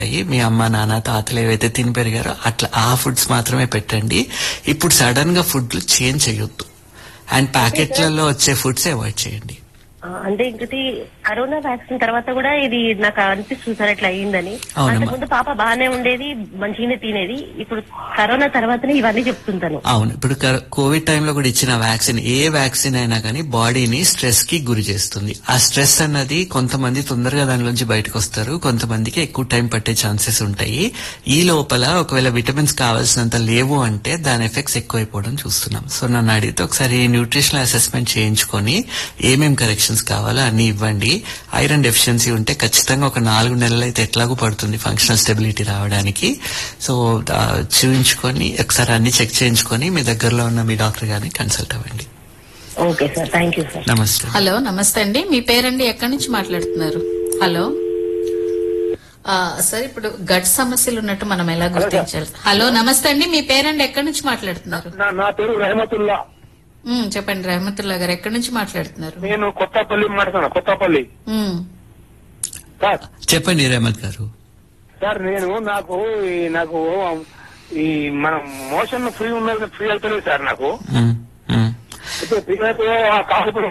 అయ్యి మీ అమ్మ నాన్న తాతలు ఏవైతే తిని పెరిగారో అట్లా ఆ ఫుడ్స్ మాత్రమే పెట్టండి ఇప్పుడు సడన్ గా ఫుడ్లు చేంజ్ చేయొద్దు అండ్ ప్యాకెట్లలో వచ్చే ఫుడ్స్ అవాయిడ్ చేయండి ఆ, అంటే ఇంకటి కరోనా వ్యాక్సిన్ తర్వాత కూడా ఇది నాకు అనిపిస్తుంది సార్ ఇట్లా అయ్యిందని అవునమ్మా. అంతకుముందు పాప బాగానే ఉండేది మంచిగానే తినేది ఇప్పుడు కరోనా తర్వాతనే ఇవన్నీ చెప్తుంటాను అవును ఇప్పుడు క- కోవిడ్ టైంలో కూడా ఇచ్చిన వ్యాక్సిన్ ఏ వ్యాక్సిన్ అయినా కానీ బాడీని స్ట్రెస్ కి గురి చేస్తుంది ఆ స్ట్రెస్ అన్నది కొంతమంది తొందరగా దానిలోంచి బయటకు వస్తారు కొంతమందికి ఎక్కువ టైం పట్టే ఛాన్సెస్ ఉంటాయి ఈ లోపల ఒకవేళ విటమిన్స్ కావాల్సినంత లేవు అంటే దాని ఎఫెక్ట్స్ ఎక్కువైపోవడం చూస్తున్నాం సో నన్ను అడిగితే ఒకసారి న్యూట్రిషనల్ అసెస్మెంట్ చేయించుకొని ఏమేం కరెక్షన్స్ కావాలో అన్ని ఇవ్వండి ఐరన్ డెఫిషియన్సీ ఉంటే ఖచ్చితంగా ఒక నాలుగు నెలలు అయితే ఎట్లాగూ పడుతుంది ఫంక్షనల్ స్టెబిలిటీ రావడానికి సో ఆ, చూయించుకొని ఒకసారి అన్ని చెక్ చేయించుకొని మీ దగ్గరలో ఉన్న మీ డాక్టర్ గారిని కన్సల్ట్ అవ్వండి okay sir thank you sir నమస్తే హలో నమస్తే అండి మీ పేరండి ఎక్కడి నుంచి మాట్లాడుతున్నారు హలో ఆ, సార్ ఇప్పుడు గట్ సమస్యలు ఉన్నట్టు మనం ఎలా గుర్తించాలి హలో నమస్తే అండి మీ పేరండి ఎక్కడి నుంచి మాట్లాడుతున్నారు నా నా పేరు రెహమతుల్లా ఉమ్, చెప్పండి రహమతుల్లా గారు ఎక్కడి నుంచి మాట్లాడుతున్నారు నేను కొత్తపల్లి మాట్లాడుతున్నా కొత్తపల్లి ఉమ్, సార్ చెప్పండి రేమత్ గారు సార్ నేను నాకు ఈ నాకు ఈ మనం మోషన్ ఫ్రీ ఉన్నది ఫ్రీ అవుతలేదు సార్ నాకు ఉమ్, ఉమ్. అయితే ఫ్రీ అయితే ఆ కాకపోతే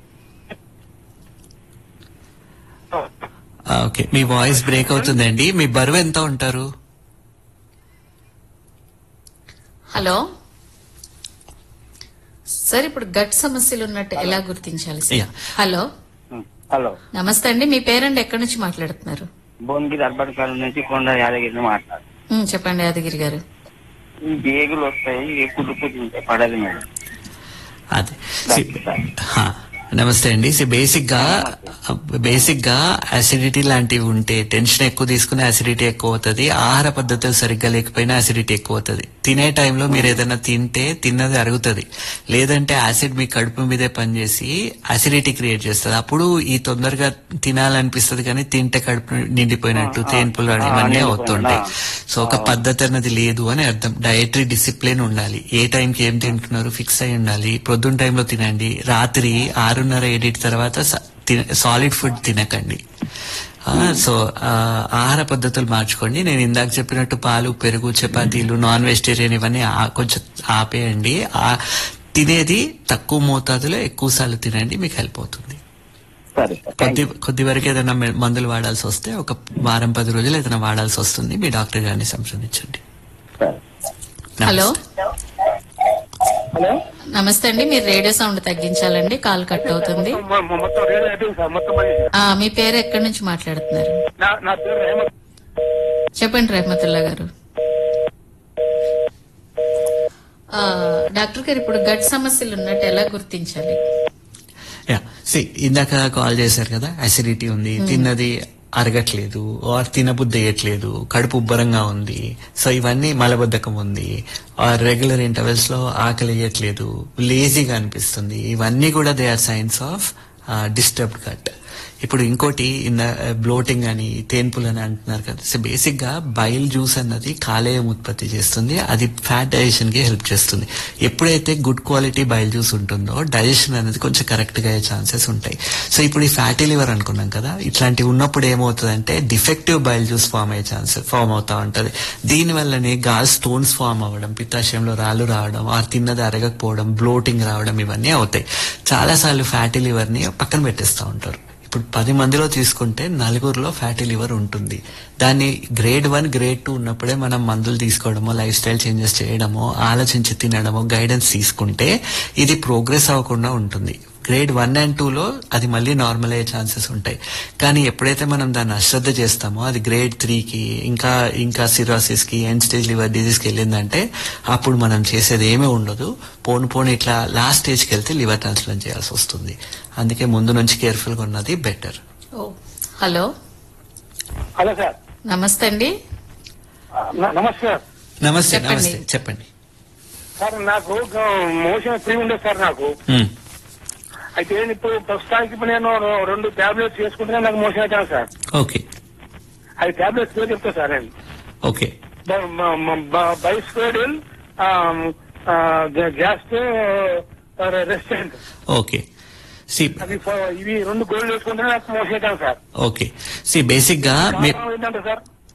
ఆ, ఓకే మీ వాయిస్ బ్రేక్ అవుతుందండి మీ బరువు ఎంత ఉంటారు హలో సార్ ఇప్పుడు గట్ సమస్యలు ఉన్నట్టు ఎలా గుర్తించాలి సార్ యా. హలో హలో నమస్తే అండి మీ పేరండి ఎక్కడి నుంచి మాట్లాడుతున్నారు భువనగిరి అర్బన్ కాలం నుంచి కొండ యాదగిరి మాట్లాడు ఉమ్, చెప్పండి యాదగిరి గారు ఈ బేగులు వస్తాయి ఎక్కువ తింటే పడదు మేడం అదే సి- హా, నమస్తే అండి సి బేసిక్ గా బేసిక్ గా అసిడిటీ లాంటివి ఉంటే టెన్షన్ ఎక్కువ తీసుకునే అసిడిటీ ఎక్కువ అవుతుంది ఆహార పద్ధతులు సరిగ్గా లేకపోయినా అసిడిటీ ఎక్కువ అవుతుంది తినే టైంలో మీరు ఏదైనా తింటే తిన్నది అరుగుతుంది లేదంటే యాసిడ్ మీ కడుపు మీదే పనిచేసి అసిడిటీ క్రియేట్ చేస్తుంది అప్పుడు ఈ తొందరగా తినాలనిపిస్తుంది కానీ తింటే కడుపు నిండిపోయినట్టు తేన్పులు ఇవన్నీ అవుతుంటాయి సో ఒక పద్ధతి అన్నది లేదు అని అర్థం డయటరీ డిసిప్లిన్ ఉండాలి ఏ టైంకి ఏం తింటున్నారు ఫిక్స్ అయి ఉండాలి ప్రొద్దున టైంలో తినండి రాత్రి ఆరున్నర ఏడింటి తర్వాత సాలిడ్ ఫుడ్ తినకండి ఆ, సో ఆ, ఆహార పద్ధతులు మార్చుకోండి నేను ఇందాక చెప్పినట్టు పాలు పెరుగు చపాతీలు నాన్ వెజిటేరియన్ ఇవన్నీ ఆ- కొంచెం ఆపేయండి ఆ తినేది తక్కువ మోతాదులో ఎక్కువ సార్లు తినండి మీకు హెల్ప్ అవుతుంది సరే సార్ కొద్ది కొద్ది వరకు ఏదైనా మె- మందులు వాడాల్సి వస్తే ఒక వారం పది రోజులు ఏదైనా వాడాల్సి వస్తుంది మీ డాక్టర్ గారిని సంప్రదించండి సరే హలో హలో నమస్తే అండి మీరు రేడియో సౌండ్ తగ్గించాలండి కాల్ కట్ అవుతుంది మొ- మొ- మొత్తం రేడియో అయిపోయింది సార్ మొత్తం పని ఆ, మీ పేరు ఎక్కడి నుంచి మాట్లాడుతున్నారు నా నా పేరు రెహమత్ చెప్పండి రహమతుల్లా గారు ఆ, డాక్టర్ గారు ఇప్పుడు గట్ సమస్యలు ఉన్నట్టు ఎలా గుర్తించాలి యా సి ఇందాక కాల్ చేశారు కదా అసిడిటీ ఉంది తిన్నది అరగట్లేదు ఆర్ తినబుద్ధి వేయట్లేదు కడుపు ఉబ్బరంగా ఉంది సో ఇవన్నీ మలబద్ధకం ఉంది ఆర్ రెగ్యులర్ ఇంటర్వెల్స్ లో ఆకలి వేయట్లేదు లేజీగా అనిపిస్తుంది ఇవన్నీ కూడా they are signs of disturbed gut ఇప్పుడు ఇంకోటి ఇన్ బ్లోటింగ్ అని తేన్పులు అని అంటున్నారు కదా సో బేసిక్ గా బైల్ జ్యూస్ అన్నది కాలేయం ఉత్పత్తి చేస్తుంది అది ఫ్యాట్ డైజెషన్ కి హెల్ప్ చేస్తుంది ఎప్పుడైతే గుడ్ క్వాలిటీ బైల్ జ్యూస్ ఉంటుందో డైజెషన్ అనేది కొంచెం కరెక్ట్ గా అయ్యే ఛాన్సెస్ ఉంటాయి సో ఇప్పుడు ఈ ఫ్యాటీ లివర్ అనుకున్నాం కదా ఇట్లాంటివి ఉన్నప్పుడు ఏమవుతుందంటే డిఫెక్టివ్ బైల్ జ్యూస్ ఫామ్ అయ్యే ఛాన్సెస్ ఫామ్ అవుతా ఉంటది దీని వల్లనే గాల్ స్టోన్స్ ఫామ్ అవ్వడం పిత్తాశయంలో రాళ్ళు రావడం ఆ తిన్నది అరగకపోవడం బ్లోటింగ్ రావడం ఇవన్నీ అవుతాయి చాలా సార్లు ఫ్యాటీ లివర్ ని పక్కన పెట్టేస్తా ఉంటారు ఇప్పుడు పది మందిలో తీసుకుంటే నలుగురిలో ఫ్యాటీ లివర్ ఉంటుంది దాన్ని గ్రేడ్ వన్ గ్రేడ్ టూ ఉన్నప్పుడే మనం మందులు తీసుకోవడమో లైఫ్ స్టైల్ చేంజెస్ చేయడమో ఆలోచించి తినడమో గైడెన్స్ తీసుకుంటే ఇది ప్రోగ్రెస్ అవ్వకుండా ఉంటుంది గ్రేడ్ వన్ అండ్ టూలో అది మళ్ళీ నార్మల్ అయ్యే ఛాన్సెస్ ఉంటాయి కానీ ఎప్పుడైతే మనం దాన్ని అశ్రద్ధ చేస్తామో అది గ్రేడ్ త్రీకి ఇంకా ఇంకా సిరాసిస్ కి ఎండ్ స్టేజ్ లివర్ డిజీస్ కి వెళ్ళిందంటే అప్పుడు మనం చేసేది ఏమీ ఉండదు పోను పోను ఇట్లా లాస్ట్ స్టేజ్కి వెళ్తే లివర్ ట్రాన్స్ప్లాంట్ చేయాల్సి వస్తుంది అందుకే ముందు నుంచి కేర్ఫుల్ గా ఉన్నది బెటర్ ఓ హలో హలో సార్ నమస్తే అండి న- నమస్తే సార్ నమస్తే చెప్పండి. నమస్తే చెప్పండి సార్ నాకు మోషన్ ఫ్రీ ఉండేది సార్ నాకు మ్, అయితే ఇప్పుడు ప్రస్తుతానికి ఇప్పుడు నేను రెండు టాబ్లెట్స్ వేసుకుంటే నాకు మోషన్ అవుతాను సార్ ఓకే అది టాబ్లెట్స్ పేరు చెప్తా సార్ నేను okay bisacodyl gas restaurant okay సి అవి ఫ- ఇవి రెండు గోల్డ్ వేసుకుంటే నాకు మోషన్ అవుతాను సార్ ఓకే సి బేసిక్ గా మీ- కారణం ఏంటంటే సార్